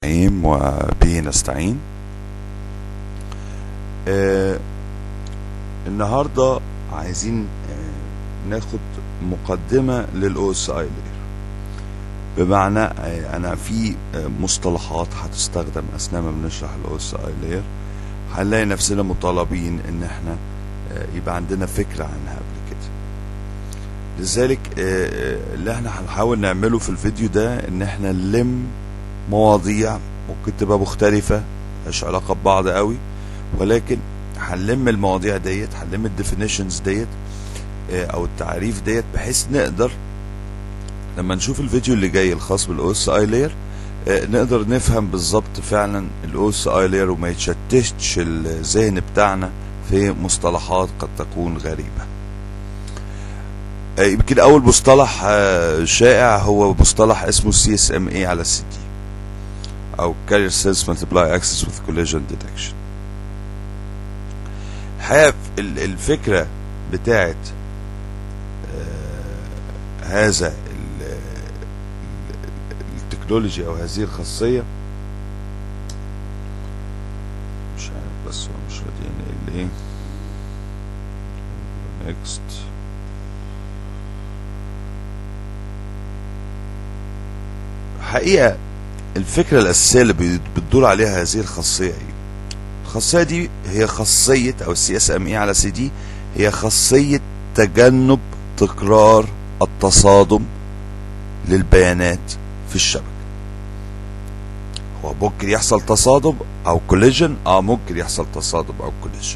نستعين وبه نستعين آه النهارده عايزين آه ناخد مقدمة للأو اس اي لير بمعنى آه أنا في آه مصطلحات هتستخدم أثناء ما بنشرح الأو اس اي لير هنلاقي نفسنا مطالبين إن احنا آه يبقى عندنا فكرة عنها قبل كده لذلك آه آه اللي احنا هنحاول نعمله في الفيديو ده إن احنا نلم مواضيع ممكن تبقى مختلفة ملهاش علاقة ببعض قوي ولكن هنلم المواضيع ديت هنلم الديفينيشنز ديت او التعريف ديت بحيث نقدر لما نشوف الفيديو اللي جاي الخاص بالاو اس اي لاير نقدر نفهم بالظبط فعلا الاو اس اي لاير وما يتشتتش الذهن بتاعنا في مصطلحات قد تكون غريبه يمكن اول مصطلح شائع هو مصطلح اسمه سي اس ام اي على السي دي او carrier cells multiply access with collision detection الحقيقه الفكره بتاعت آه هذا التكنولوجي او هذه الخاصيه مش عارف بس هو مش راضي ينقل ايه نيكست حقيقه الفكرة الأساسية اللي بتدور عليها هذه الخاصية ايه؟ الخاصية دي هي خاصية أو السي اس ام اي على سي دي هي خاصية تجنب تكرار التصادم للبيانات في الشبكة. هو ممكن يحصل تصادم أو كوليجن اه ممكن يحصل تصادم أو كوليجن.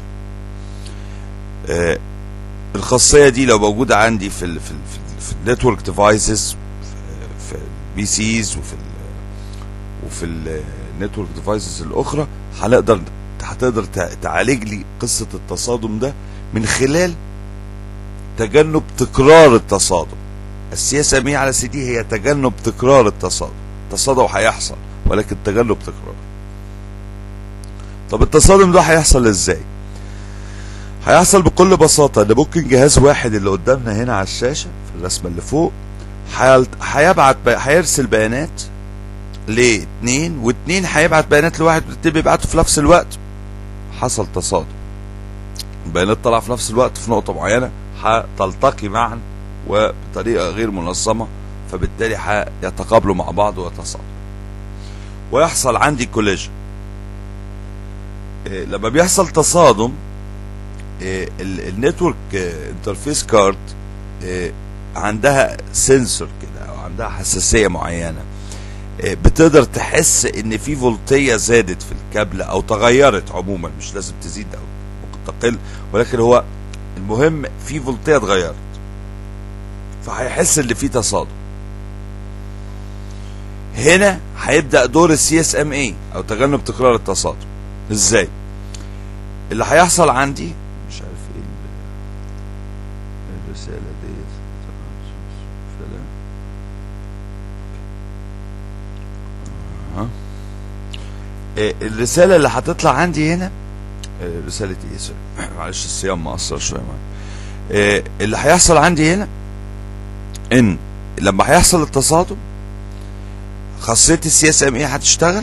آه الخاصية دي لو موجودة عندي في ال في ال في النتورك ديفايسز في البي سيز وفي وفي النتورك ديفايسز الاخرى هنقدر هتقدر تعالج لي قصه التصادم ده من خلال تجنب تكرار التصادم السي اس ام على سي دي هي تجنب تكرار التصادم التصادم هيحصل ولكن تجنب تكرار طب التصادم ده هيحصل ازاي هيحصل بكل بساطه ان ممكن جهاز واحد اللي قدامنا هنا على الشاشه في الرسمه اللي فوق هيبعت هيرسل بيانات لاثنين واثنين هيبعت بيانات لواحد والاثنين بيبعتوا في نفس الوقت حصل تصادم البيانات طلع في نفس الوقت في نقطة معينة هتلتقي معا وبطريقة غير منظمة فبالتالي هيتقابلوا مع بعض ويتصادموا ويحصل عندي كوليجن إيه لما بيحصل تصادم إيه النتورك انترفيس كارد إيه عندها سنسور كده او عندها حساسية معينة بتقدر تحس ان في فولتيه زادت في الكابل او تغيرت عموما مش لازم تزيد او ممكن تقل ولكن هو المهم في فولتيه اتغيرت فهيحس ان في تصادم هنا هيبدا دور السي اس ام اي او تجنب تكرار التصادم ازاي اللي هيحصل عندي مش عارف ايه الرساله ديت الرسالة اللي هتطلع عندي هنا رسالة ايه سوري معلش الصيام مقصر شوية معايا اللي هيحصل عندي هنا ان لما هيحصل التصادم خاصية السي اس ام اي هتشتغل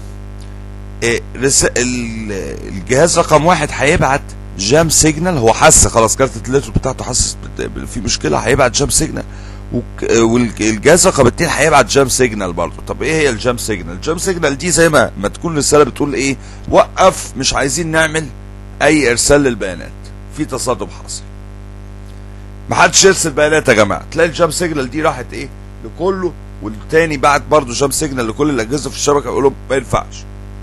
الجهاز رقم واحد هيبعت جام سيجنال هو حس خلاص كارت الليتر بتاعته حس في مشكلة هيبعت جام سيجنال والجهاز رقم اتنين هيبعت جام سيجنال برضه طب ايه هي الجام سيجنال الجام سيجنال دي زي ما ما تكون الرساله بتقول ايه وقف مش عايزين نعمل اي ارسال للبيانات في تصادم حاصل ما حدش يرسل بيانات يا جماعه تلاقي الجام سيجنال دي راحت ايه لكله والتاني بعت برضه جام سيجنال لكل الاجهزه في الشبكه يقول لهم ما ينفعش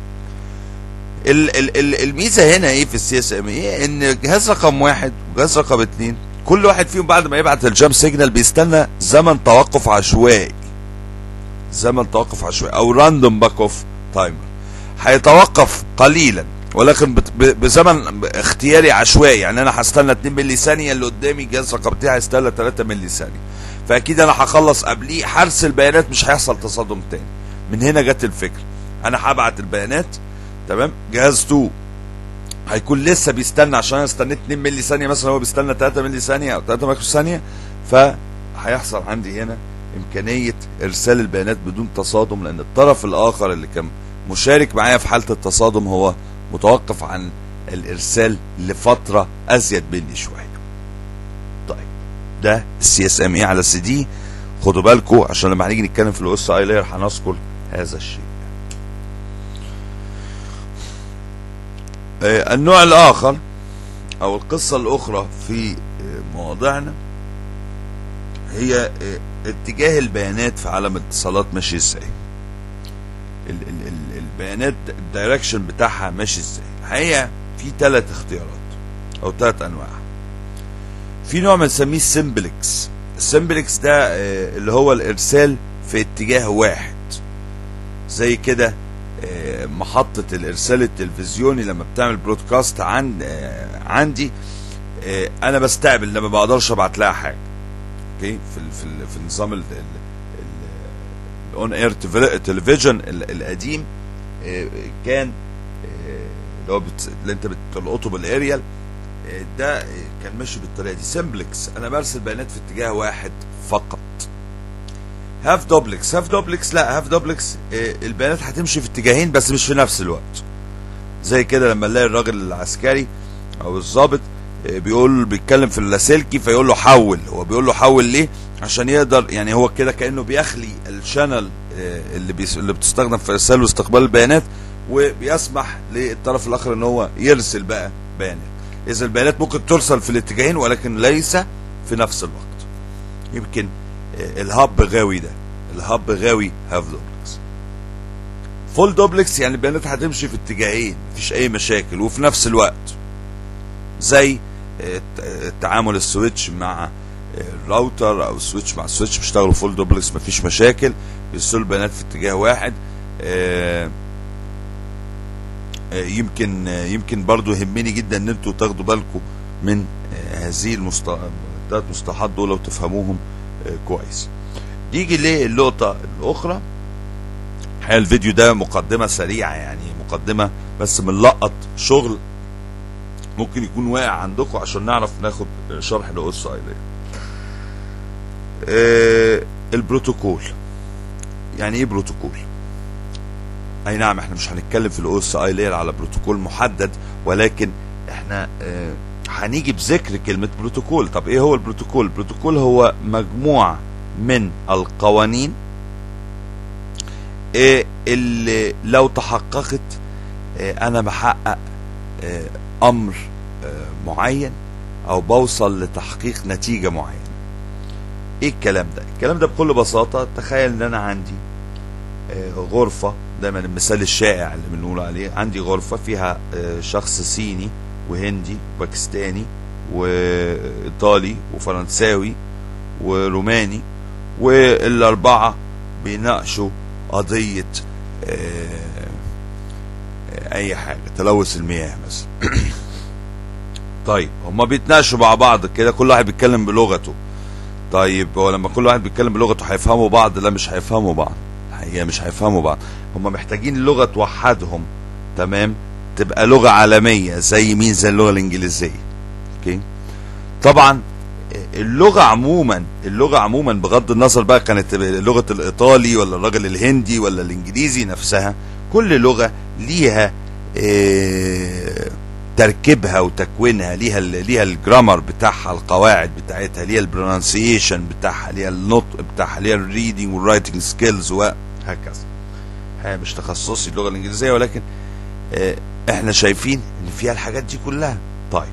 ال ال ال الميزه هنا ايه في السي اس ام ايه ان جهاز رقم واحد وجهاز رقم اتنين كل واحد فيهم بعد ما يبعت الجام سيجنال بيستنى زمن توقف عشوائي زمن توقف عشوائي او راندوم باك اوف تايمر هيتوقف قليلا ولكن بزمن اختياري عشوائي يعني انا هستنى 2 ملي ثانيه اللي قدامي جهاز رقم بتاعي هيستنى 3 ملي ثانيه فاكيد انا هخلص قبليه هرسل البيانات مش هيحصل تصادم تاني من هنا جت الفكره انا هبعت البيانات تمام جهاز 2 هيكون لسه بيستنى عشان انا استنيت 2 ملي ثانيه مثلا هو بيستنى 3 ملي ثانيه او 3 مايكرو ثانيه فهيحصل عندي هنا امكانيه ارسال البيانات بدون تصادم لان الطرف الاخر اللي كان مشارك معايا في حاله التصادم هو متوقف عن الارسال لفتره ازيد مني شويه طيب ده السي اس ام اي على سي دي خدوا بالكم عشان لما هنيجي نتكلم في الاو اس اي لاير هنذكر هذا الشيء آه، النوع الاخر او القصه الاخرى في آه، مواضيعنا هي آه، اتجاه البيانات في عالم الاتصالات ماشي ازاي ال- ال- ال- البيانات الدايركشن بتاعها ماشي ازاي الحقيقه في ثلاث اختيارات او ثلاث انواع في نوع بنسميه السمبلكس السمبلكس ده آه، اللي هو الارسال في اتجاه واحد زي كده آه، محطة الارسال التلفزيوني لما بتعمل برودكاست عن آه، عندي آه، انا بستقبل لما بقدرش ابعت لها حاجة اوكي في ال في ال في النظام الاون اير تلفزيون القديم آه، كان آه، اللي هو بت- اللي انت بتلقطه بالاريال آه، ده آه، كان ماشي بالطريقه دي سمبلكس انا برسل بيانات في اتجاه واحد فقط هاف دوبلكس هاف دوبلكس لا هاف دوبلكس آه، البيانات هتمشي في اتجاهين بس مش في نفس الوقت زي كده لما نلاقي الراجل العسكري او الضابط آه، بيقول بيتكلم في اللاسلكي فيقول له حول هو بيقول له حول ليه عشان يقدر يعني هو كده كانه بيخلي الشانل آه، اللي بيس اللي بتستخدم في ارسال واستقبال البيانات وبيسمح للطرف الاخر ان هو يرسل بقى بيانات اذا البيانات ممكن ترسل في الاتجاهين ولكن ليس في نفس الوقت يمكن آه، الهب غاوي ده الهب غاوي هاف دوبلكس فول دوبلكس يعني البيانات هتمشي في اتجاهين مفيش اي مشاكل وفي نفس الوقت زي آه، الت- التعامل السويتش مع آه، الراوتر او السويتش مع السويتش بيشتغلوا فول دوبلكس مفيش مشاكل يرسلوا البيانات في اتجاه واحد آه، آه، يمكن آه، يمكن برضو يهمني جدا ان انتوا تاخدوا بالكم من آه، هذه المصط- الثلاث مصطلحات دول وتفهموهم آه، كويس نيجي للنقطة الأخرى الحقيقة الفيديو ده مقدمة سريعة يعني مقدمة بس بنلقط شغل ممكن يكون واقع عندكم عشان نعرف ناخد شرح لقصة ايليا آه البروتوكول يعني ايه بروتوكول اي نعم احنا مش هنتكلم في الاو اس اي لاير على بروتوكول محدد ولكن احنا آه، هنيجي بذكر كلمة بروتوكول طب ايه هو البروتوكول البروتوكول هو مجموعة من القوانين آه، اللي لو تحققت آه، انا بحقق آه، امر آه، معين او بوصل لتحقيق نتيجة معينة ايه الكلام ده الكلام ده بكل بساطة تخيل ان انا عندي آه، غرفة دايما المثال الشائع اللي بنقول عليه عندي غرفة فيها آه، شخص صيني وهندي وباكستاني وايطالي وفرنساوي وروماني والاربعة بيناقشوا قضية آه، آه، اي حاجة تلوث المياه مثلا طيب هما بيتناقشوا مع بعض كده كل واحد بيتكلم بلغته طيب هو لما كل واحد بيتكلم بلغته هيفهموا بعض لا مش هيفهموا بعض الحقيقه مش هيفهموا بعض هم محتاجين لغه توحدهم تمام تبقى لغه عالميه زي مين زي اللغه الانجليزيه اوكي طبعا اللغه عموما اللغه عموما بغض النظر بقى كانت لغه الايطالي ولا الراجل الهندي ولا الانجليزي نفسها كل لغه ليها آه، تركيبها وتكوينها ليها ال- ليها الجرامر بتاعها القواعد بتاعتها ليها البرونسيشن بتاعها ليها النطق بتاعها ليها الريدنج والرايتنج سكيلز وهكذا هي مش تخصصي اللغه الانجليزيه ولكن آه، احنا شايفين ان فيها الحاجات دي كلها طيب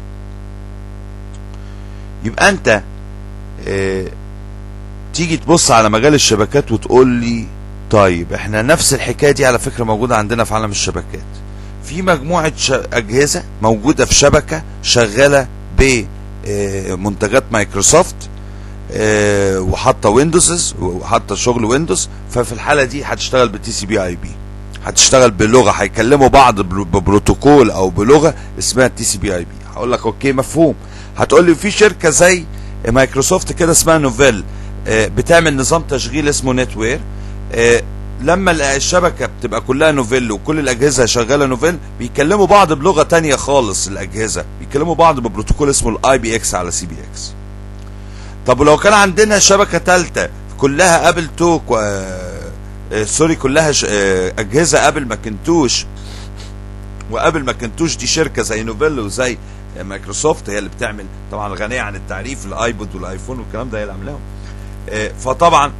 يبقى انت آه، تيجي تبص على مجال الشبكات وتقول لي طيب احنا نفس الحكايه دي على فكره موجوده عندنا في عالم الشبكات في مجموعه ش- اجهزه موجوده في شبكه شغاله بمنتجات مايكروسوفت آه، وحاطه ويندوز وحاطه شغل ويندوز ففي الحاله دي هتشتغل بتي سي بي اي بي هتشتغل بلغه هيكلموا بعض بر- ببروتوكول او بلغه اسمها تي سي بي اي بي هقول لك اوكي مفهوم هتقول لي في شركه زي مايكروسوفت كده اسمها نوفيل آه، بتعمل نظام تشغيل اسمه نتوير آه، لما ال- الشبكه بتبقى كلها نوفيل وكل الاجهزه شغاله نوفيل بيكلموا بعض بلغه تانية خالص الاجهزه بيكلموا بعض ببروتوكول اسمه الاي بي اكس على سي بي اكس طب ولو كان عندنا شبكه ثالثه كلها ابل توك و آه سوري كلها ش... آه اجهزه ابل ماكنتوش وابل ماكنتوش دي شركه زي نوفيل وزي مايكروسوفت هي اللي بتعمل طبعا غنيه عن التعريف الايبود والايفون والكلام ده هي اللي عاملاهم آه فطبعا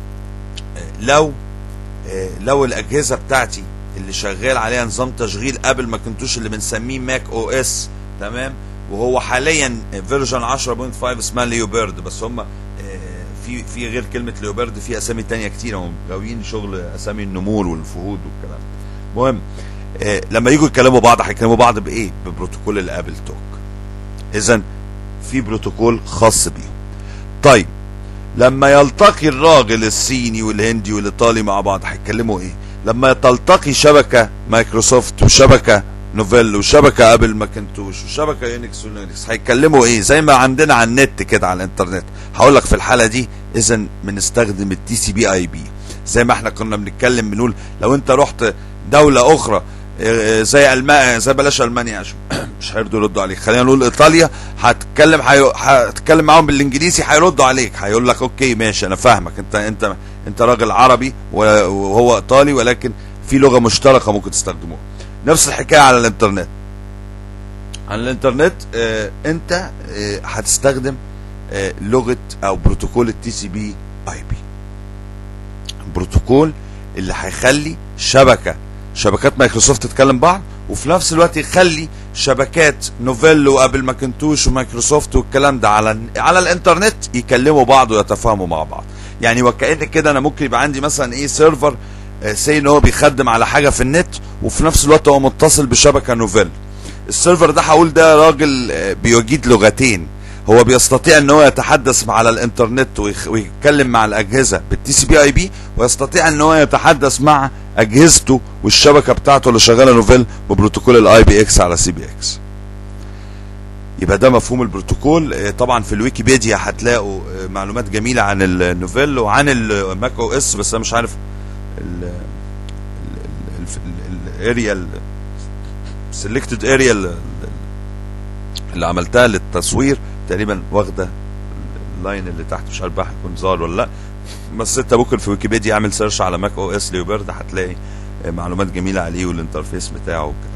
لو لو الاجهزه بتاعتي اللي شغال عليها نظام تشغيل ابل ماكنتوش اللي بنسميه ماك او اس تمام وهو حاليا فيرجن 10.5 اسمها ليوبيرد بس هم في في غير كلمه ليوبيرد في اسامي تانية كتير هم غاويين شغل اسامي النمور والفهود والكلام المهم لما يجوا يتكلموا بعض هيكلموا بعض بايه ببروتوكول الابل توك اذا في بروتوكول خاص بيهم طيب لما يلتقي الراجل الصيني والهندي والايطالي مع بعض هيتكلموا ايه لما تلتقي شبكه مايكروسوفت وشبكه نوفيل وشبكه ابل ماكنتوش وشبكه يونكس ولينكس هيتكلموا ايه زي ما عندنا على النت كده على الانترنت هقول لك في الحاله دي اذا بنستخدم التي سي بي اي بي زي ما احنا كنا بنتكلم بنقول لو انت رحت دوله اخرى زي المانيا زي بلاش المانيا عشان مش هيرضوا يردوا عليك خلينا نقول ايطاليا هتتكلم هتتكلم معاهم بالانجليزي هيردوا عليك هيقول لك اوكي ماشي انا فاهمك انت انت انت راجل عربي وهو ايطالي ولكن في لغه مشتركه ممكن تستخدموها نفس الحكايه على الانترنت على الانترنت اه انت اه هتستخدم اه لغه او بروتوكول التي سي بي اي بي بروتوكول اللي هيخلي شبكه شبكات مايكروسوفت تتكلم بعض وفي نفس الوقت يخلي شبكات نوفيل وابل ماكنتوش ومايكروسوفت والكلام ده على على الانترنت يكلموا بعض ويتفاهموا مع بعض يعني وكأن كده انا ممكن يبقى عندي مثلا ايه سيرفر سي ان هو بيخدم على حاجه في النت وفي نفس الوقت هو متصل بشبكه نوفيل السيرفر ده هقول ده راجل بيجيد لغتين هو بيستطيع ان هو يتحدث على الانترنت ويتكلم مع الاجهزه بالتي سي بي اي بي ويستطيع ان هو يتحدث مع اجهزته والشبكه بتاعته اللي شغاله نوفيل ببروتوكول الاي بي اكس على سي بي اكس يبقى ده مفهوم البروتوكول طبعا في الويكيبيديا هتلاقوا معلومات جميله عن النوفيل وعن الماك او اس بس انا مش عارف الاريا سيلكتد اريا اللي عملتها للتصوير تقريبا واخده اللاين اللي تحت مش عارف بقى هيكون ظاهر ولا لا بس انت ممكن في ويكيبيديا اعمل سيرش على ماك او اس ليوبرد هتلاقي معلومات جميله عليه والانترفيس بتاعه وكده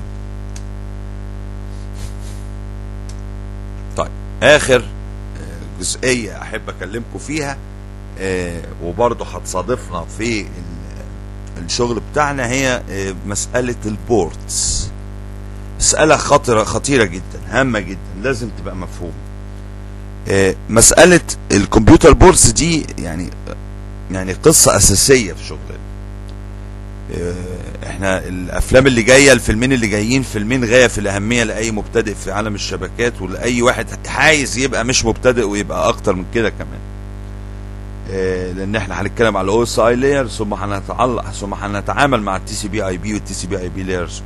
طيب اخر جزئيه احب اكلمكم فيها وبرضه هتصادفنا في الشغل بتاعنا هي مساله البورتس مساله خطره خطيره جدا هامه جدا لازم تبقى مفهومه مساله الكمبيوتر بورتس دي يعني يعني قصه اساسيه في شغلنا احنا الافلام اللي جايه الفيلمين اللي جايين فيلمين غايه في الاهميه لاي مبتدئ في عالم الشبكات ولاي واحد عايز يبقى مش مبتدئ ويبقى اكتر من كده كمان اه لان احنا هنتكلم على الاو اس اي لاير ثم هنتعلق ثم هنتعامل مع التي سي بي اي بي والتي سي بي اي بي لايرز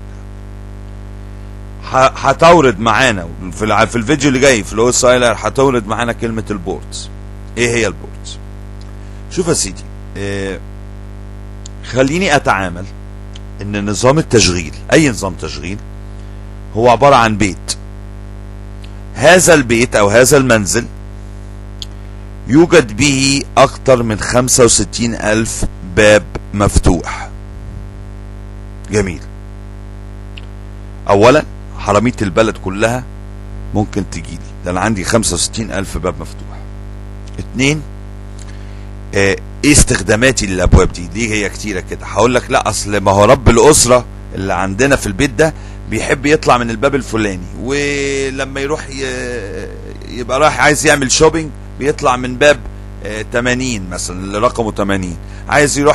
هتورد معانا في في الفيديو اللي جاي في الاو اس اي لاير هتورد معانا كلمه البورتس ايه هي البورتس شوف يا سيدي اه خليني اتعامل ان نظام التشغيل اي نظام تشغيل هو عبارة عن بيت هذا البيت او هذا المنزل يوجد به اكتر من 65 الف باب مفتوح جميل اولا حرامية البلد كلها ممكن تجيلي ده انا عندي 65 الف باب مفتوح اتنين اه ايه استخداماتي للابواب دي ليه هي كتيره كده هقول لك لا اصل ما هو رب الاسره اللي عندنا في البيت ده بيحب يطلع من الباب الفلاني ولما يروح يبقى رايح عايز يعمل شوبينج بيطلع من باب 80 مثلا اللي رقمه 80 عايز يروح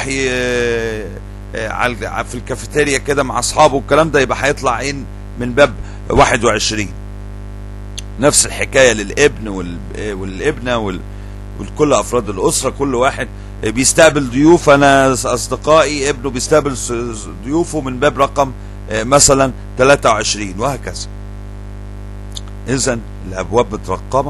في الكافيتيريا كده مع اصحابه والكلام ده يبقى هيطلع ان من باب 21 نفس الحكايه للابن والابنه وال ولكل افراد الاسره كل واحد بيستقبل ضيوف انا اصدقائي ابنه بيستقبل ضيوفه من باب رقم مثلا 23 وهكذا اذا الابواب مترقمه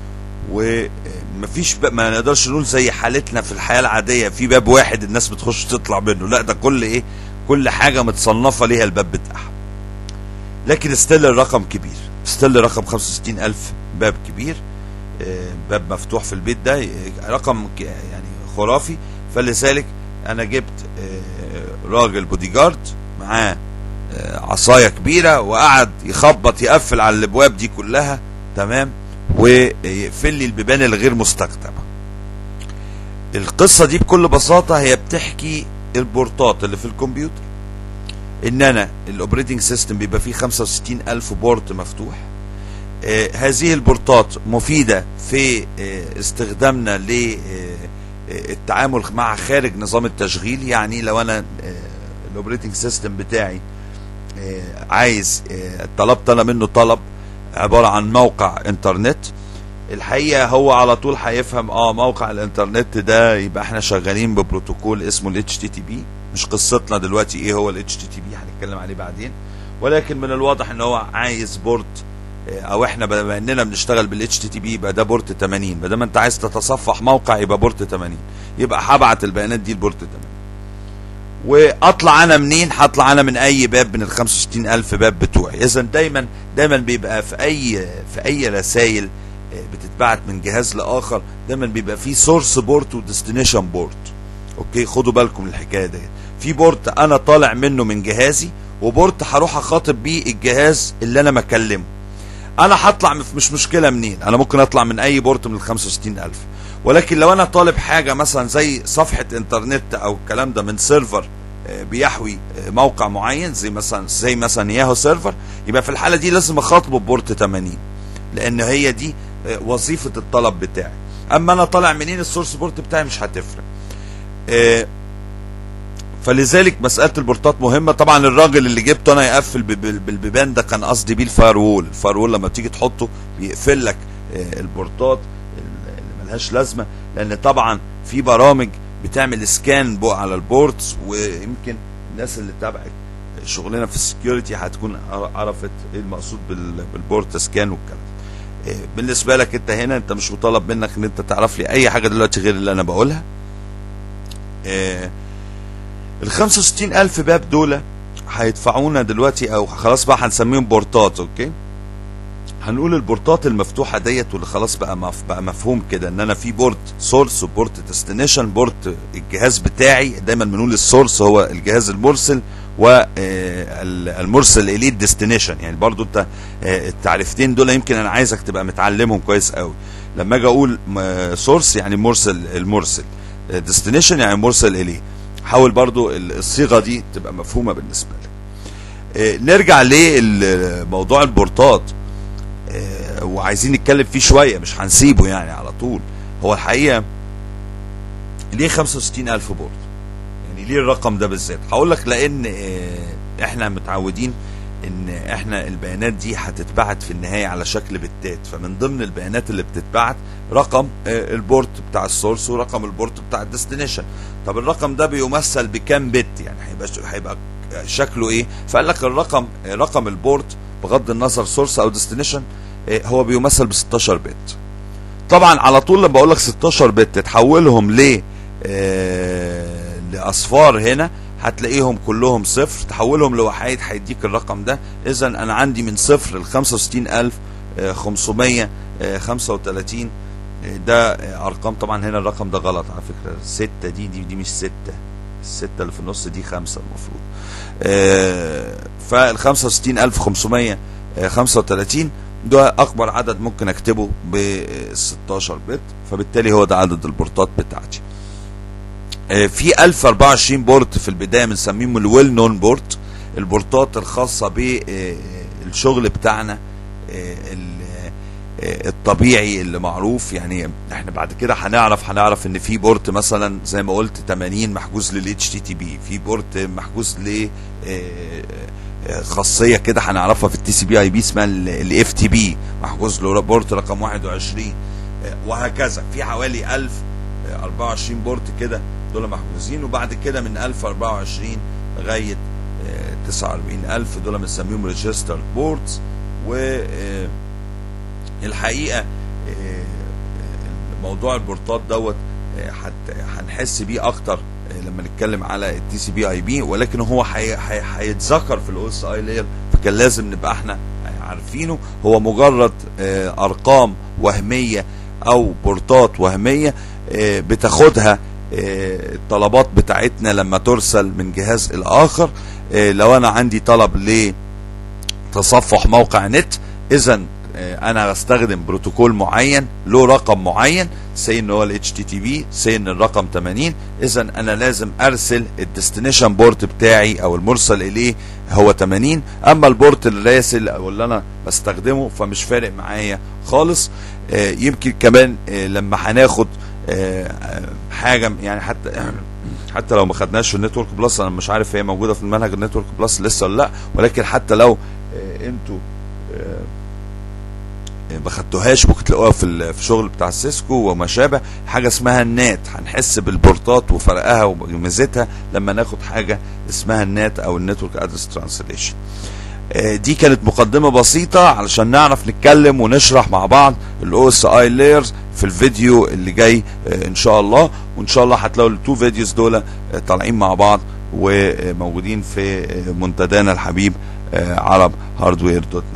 ومفيش ما نقدرش نقول زي حالتنا في الحياه العاديه في باب واحد الناس بتخش تطلع منه لا ده كل ايه كل حاجه متصنفه ليها الباب بتاعها لكن ستيل الرقم كبير ستيل رقم 65000 باب كبير باب مفتوح في البيت ده رقم يعني خرافي فلذلك انا جبت آه، راجل بودي جارد معاه آه، عصايه كبيره وقعد يخبط يقفل على الابواب دي كلها تمام ويقفل لي البيبان الغير مستخدمه القصه دي بكل بساطه هي بتحكي البورتات اللي في الكمبيوتر ان انا الاوبريتنج سيستم بيبقى فيه 65 الف بورت مفتوح آه هذه البورتات مفيده في آه استخدامنا للتعامل مع خارج نظام التشغيل يعني لو انا آه الاوبريتنج سيستم بتاعي آه عايز آه طلبت انا منه طلب عباره عن موقع انترنت الحقيقه هو على طول هيفهم اه موقع الانترنت ده يبقى احنا شغالين ببروتوكول اسمه ال HTTP مش قصتنا دلوقتي ايه هو ال HTTP هنتكلم عليه بعدين ولكن من الواضح ان هو عايز بورت آه، او احنا بما اننا بنشتغل بال HTTP يبقى ده بورت 80 ما دام انت عايز تتصفح موقع يبقى بورت 80 يبقى هبعت البيانات دي لبورت 80 واطلع انا منين هطلع انا من اي باب من ال 65 الف باب بتوعي اذا دايما دايما بيبقى في اي في اي رسائل بتتبعت من جهاز لاخر دايما بيبقى في سورس بورت وديستنيشن بورت اوكي خدوا بالكم من الحكايه ديت في بورت انا طالع منه من جهازي وبورت هروح اخاطب بيه الجهاز اللي انا مكلمه انا هطلع مف- مش مشكله منين انا ممكن اطلع من اي بورت من ال 65000 ولكن لو انا طالب حاجه مثلا زي صفحه انترنت او الكلام ده من سيرفر آه، بيحوي آه، موقع معين زي مثلا زي مثلا ياهو سيرفر يبقى في الحاله دي لازم اخاطبه ببورت 80 لان هي دي آه، وظيفه الطلب بتاعي اما انا طالع منين السورس بورت بتاعي مش هتفرق آه، فلذلك مساله البورتات مهمه طبعا الراجل اللي جبته انا يقفل ب- ب- بالبيبان ده كان قصدي بيه الفاير وول الفاير وول لما تيجي تحطه بيقفل لك آه، البورتات اللي ملهاش لازمه لان طبعا في برامج بتعمل سكان بو على البورتس ويمكن الناس اللي تابعت شغلنا في السكيورتي هتكون عرفت ايه المقصود بال- بالبورت سكان والكلام ده. آه، بالنسبه لك انت هنا انت مش مطالب منك ان انت تعرف لي اي حاجه دلوقتي غير اللي انا بقولها آه، ال 65 ألف باب دول هيدفعونا دلوقتي أو خلاص بقى هنسميهم بورتات أوكي هنقول البورتات المفتوحة ديت واللي خلاص بقى مف بقى مفهوم كده إن أنا في بورت سورس وبورت ديستنيشن بورت الجهاز بتاعي دايما بنقول السورس هو الجهاز المرسل والمرسل إليه الديستنيشن يعني برضو أنت آه، التعريفتين دول يمكن أنا عايزك تبقى متعلمهم كويس قوي لما أجي أقول سورس يعني مرسل المرسل ديستنيشن يعني مرسل إليه حاول برضو الصيغة دي تبقى مفهومة بالنسبة لك آه، نرجع لموضوع البورتات آه، وعايزين نتكلم فيه شوية مش هنسيبه يعني على طول هو الحقيقة ليه 65 ألف بورت يعني ليه الرقم ده بالذات هقول لك لأن آه، احنا متعودين ان احنا البيانات دي هتتبعت في النهاية على شكل بتات فمن ضمن البيانات اللي بتتبعت رقم آه، البورت بتاع السورس ورقم البورت بتاع الديستنيشن طب الرقم ده بيمثل بكام بت يعني هيبقى هيبقى شكله ايه فقال لك الرقم آه، رقم البورت بغض النظر سورس او ديستنيشن هو بيمثل ب 16 بت طبعا على طول لما بقول لك 16 بت تحولهم ل آه، لاصفار هنا هتلاقيهم كلهم صفر تحولهم لوحايد هيديك الرقم ده اذا انا عندي من صفر ل 65535 ده آه، ارقام طبعا هنا الرقم ده غلط على فكره الستة دي دي, دي مش ستة الستة اللي في النص دي خمسة المفروض فال 65535 ده اكبر عدد ممكن اكتبه ب 16 بت فبالتالي هو ده عدد البورتات بتاعتي آه، في 1024 بورت في البدايه بنسميهم الويل نون بورت البورتات الخاصه بالشغل بتاعنا آه، ال- آه، الطبيعي اللي معروف يعني احنا بعد كده هنعرف هنعرف ان في بورت مثلا زي ما قلت 80 محجوز لل اتش تي تي بي في بورت محجوز ل آه، آه، خاصيه كده هنعرفها في التي سي بي اي بي اسمها الاف تي بي محجوز له بورت رقم 21 آه، وهكذا في حوالي 1024 بورت كده دول محجوزين وبعد كده من 1024 لغايه آه، 49000 دول بنسميهم ريجستر بوردز و آه، الحقيقه آه، موضوع البورتات دوت آه، هت- هنحس بيه اكتر آه، لما نتكلم على التي سي بي اي بي ولكن هو هي- هي- هيتذكر في الاو اس اي لاير فكان لازم نبقى احنا عارفينه هو مجرد آه، ارقام وهميه او بورتات وهميه آه، بتاخدها آه، الطلبات بتاعتنا لما ترسل من جهاز الاخر آه، لو انا عندي طلب لتصفح موقع نت اذا انا بستخدم بروتوكول معين له رقم معين سي ان هو ال HTTP سي ان الرقم 80 اذا انا لازم ارسل الديستنيشن بورت بتاعي او المرسل اليه هو 80 اما البورت الراسل او اللي انا بستخدمه فمش فارق معايا خالص آه، يمكن كمان آه، لما هناخد آه، آه، حاجه يعني حتى حتى لو ما خدناش في النتورك بلس انا مش عارف هي موجوده في المنهج النتورك بلس لسه ولا لا ولكن حتى لو آه، انتوا آه، ما خدتوهاش ممكن تلاقوها في ال- في شغل بتاع سيسكو وما شابه حاجه اسمها النات هنحس بالبورتات وفرقها وميزتها لما ناخد حاجه اسمها النات او النتورك ادرس ترانسليشن دي كانت مقدمه بسيطه علشان نعرف نتكلم ونشرح مع بعض الاو اس اي لايرز في الفيديو اللي جاي آه، ان شاء الله وان شاء الله هتلاقوا التو فيديوز دول آه، طالعين مع بعض وموجودين في آه، منتدانا الحبيب عرب هاردوير دوت